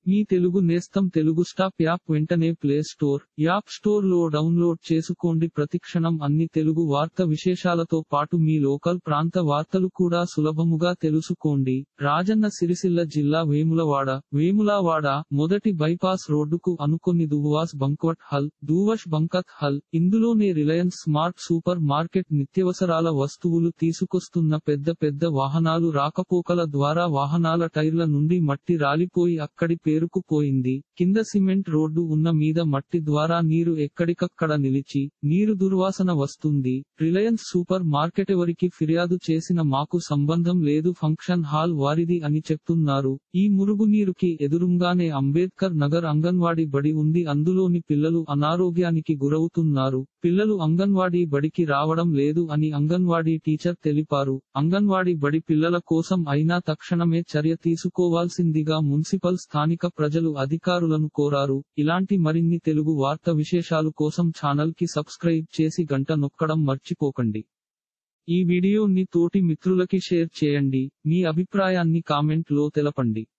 మీ తెలుగు నేస్తం Telugu stop app వెంటనే play store app store లో డౌన్లోడ్ చేసుకోండి ప్రతిక్షణం అన్ని తెలుగు వార్త విశేషాలతో పాటు మీ లోకల్ ప్రాంత వార్తలు కూడా సులభముగా తెలుసుకోండి రాజన్న సిరిసిల్ల జిల్లా వేములవాడ వేములవాడ మొదటి బైపాస్ రోడ్డుకు అనుకొని దువాస్ బంక్వట్ హల్ దూవష్ బంకత్ హల్ ఇందులోనే రిలయన్స్ స్మార్ట్ సూపర్ మార్కెట్ నిత్యవసరాల వస్తువులు తీసుకొస్తున్న పెద్ద పెద్ద వాహనాలు రాకపోకల ద్వారా వాహనాల టైర్ల నుండి మట్టి రాలిపోయి అక్కడి పేరుకుపోయింది కింద సిమెంట్ రోడ్డు ఉన్న మీద మట్టి ద్వారా నీరు ఎక్కడికక్కడ నిలిచి నీరు దుర్వాసన వస్తుంది రిలయన్స్ సూపర్ మార్కెట్ ఎవరికి ఫిర్యాదు చేసిన మాకు సంబంధం లేదు ఫంక్షన్ హాల్ వారిది అని చెప్తున్నారు ఈ మురుగునీరుకి ఎదురుంగానే అంబేద్కర్ నగర్ అంగన్వాడీ బడి ఉంది అందులోని పిల్లలు అనారోగ్యానికి గురవుతున్నారు పిల్లలు అంగన్వాడీ బడికి రావడం లేదు అని అంగన్వాడీ టీచర్ తెలిపారు అంగన్వాడీ బడి పిల్లల కోసం అయినా తక్షణమే చర్య తీసుకోవాల్సిందిగా మున్సిపల్ స్థానిక ప్రజలు అధికారులను కోరారు ఇలాంటి మరిన్ని తెలుగు వార్త విశేషాలు కోసం ఛానల్ కి సబ్స్క్రైబ్ చేసి గంట నొక్కడం మర్చిపోకండి ఈ వీడియోని తోటి మిత్రులకి షేర్ చేయండి మీ అభిప్రాయాన్ని కామెంట్ లో తెలపండి